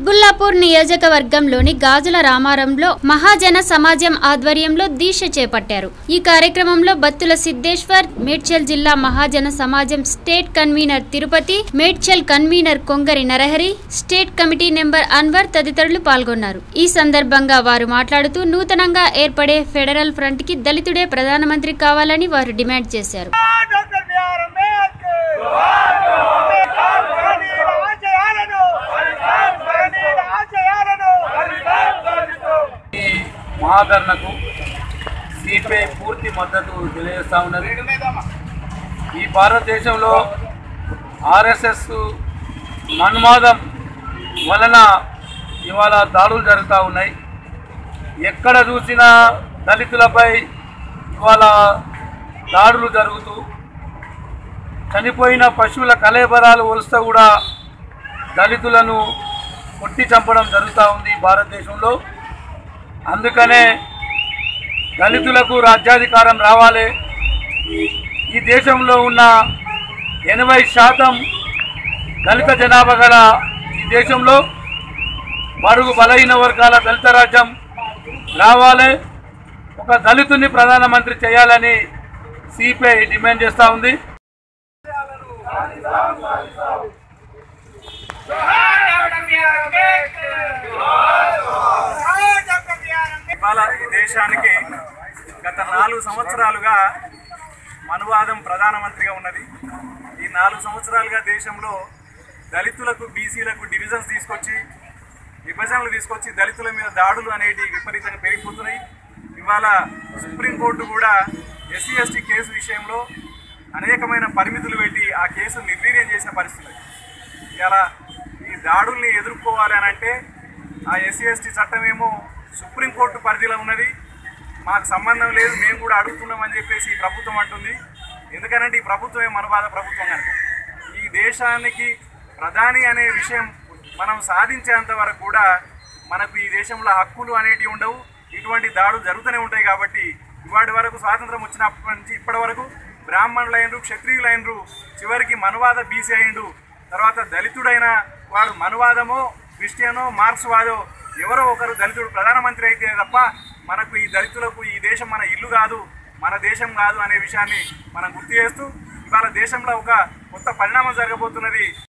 కుత్బుల్లాపూర్ నియోజకవర్గంలోని గాజుల రామారంలో మహాజన సమాజం ఆధ్వర్యంలో దీక్ష చేపట్టారు ఈ కార్యక్రమంలో బత్తుల సిద్ధేశ్వర్ మేడ్చల్ జిల్లా Mahajana Samajam state convener Tirupati Medchal convener Kongari Narahari state committee member Anwar తదితరులు పాల్గొన్నారు ఈ సందర్భంగా వారు మాట్లాడుతూ నూతనంగా ఏర్పడే ఫెడరల్ ఫ్రంట్ కి దళితుడే ప్రధానమంత్రి కావాలని వారు డిమాండ్ చేశారు డాక్టర్ బిఆర్ అంబేద్కర్ మహనీయుల ఆశయాలను మహనీయుల ఆశయాలను ఈ మహాధరణకు సిపిఐ పూర్తి మద్దతు తెలియజేస్తా ఉన్నది ఈ భారతదేశంలో ఆర్ఎస్ఎస్ మన్మాదం వలన ఇవాళ దాడులు జరుగుతూ ఉన్నాయి ఎక్కడ చూసినా దళితులపై ఇవాళ దాడులు జరుగుతూ చనిపోయిన పశువుల కలేబరాలు వలుస్తూ కూడా దళితులను కొట్టి చంపడం జరుగుతూ ఉంది భారతదేశంలో అందుకనే దళితులకు రాజ్యాధికారం రావాలి ఈ దేశంలో ఉన్న ఎనభై శాతం దళిత జనాభా గల ఈ దేశంలో బడుగు బలహీన వర్గాల దళిత రాజ్యం రావాలి ఒక దళితుని ప్రధానమంత్రి చేయాలని సిపిఐ డిమాండ్ చేస్తూ ఉంది doctor B R Ambedkar doctor B R Ambedkar ఇవాళ ఈ దేశానికి గత నాలుగు సంవత్సరాలుగా మనువాదం ప్రధానమంత్రిగా ఉన్నది ఈ నాలుగు సంవత్సరాలుగా దేశంలో దళితులకు బీసీలకు డివిజన్స్ తీసుకొచ్చి విభజనలు తీసుకొచ్చి దళితుల మీద దాడులు అనేటివి విపరీతంగా పెరిగిపోతున్నాయి ఇవాళ సుప్రీంకోర్టు కూడా ఎస్సీ ఎస్టీ కేసు విషయంలో అనేకమైన పరిమితులు పెట్టి ఆ కేసు నిర్వీర్యం చేసిన పరిస్థితి ఇలా ఈ దాడుల్ని ఎదుర్కోవాలి అని అంటే ఆ ఎస్సీ ఎస్టీ చట్టం ఏమో సుప్రీంకోర్టు పరిధిలో ఉన్నది మాకు సంబంధం లేదు మేము కూడా అడుగుతున్నామని చెప్పేసి ఈ ప్రభుత్వం అంటుంది ఎందుకనంటే ఈ ప్రభుత్వమే మనవాద ప్రభుత్వం కనుక ఈ దేశానికి ప్రధాని అనే విషయం మనం సాధించేంత వరకు కూడా మనకు ఈ దేశంలో హక్కులు అనేటివి ఉండవు ఇటువంటి దాడులు జరుగుతూనే ఉంటాయి కాబట్టి ఇవాటి వరకు స్వాతంత్రం వచ్చినప్పటి నుంచి ఇప్పటి వరకు బ్రాహ్మణులు అయినరు క్షత్రియులు అయినరు చివరికి మనువాద బీసీ అయిండు తర్వాత దళితుడైన వాడు మనువాదమో క్రిస్టియనో మార్క్స్వాదో ఎవరో ఒకరు దళితుడు ప్రధానమంత్రి అయితే తప్ప మనకు ఈ దళితులకు ఈ దేశం మన ఇల్లు కాదు మన దేశం కాదు అనే విషయాన్ని మనం గుర్తు చేస్తూ ఇవాళ దేశంలో ఒక కొత్త పరిణామం జరగబోతున్నది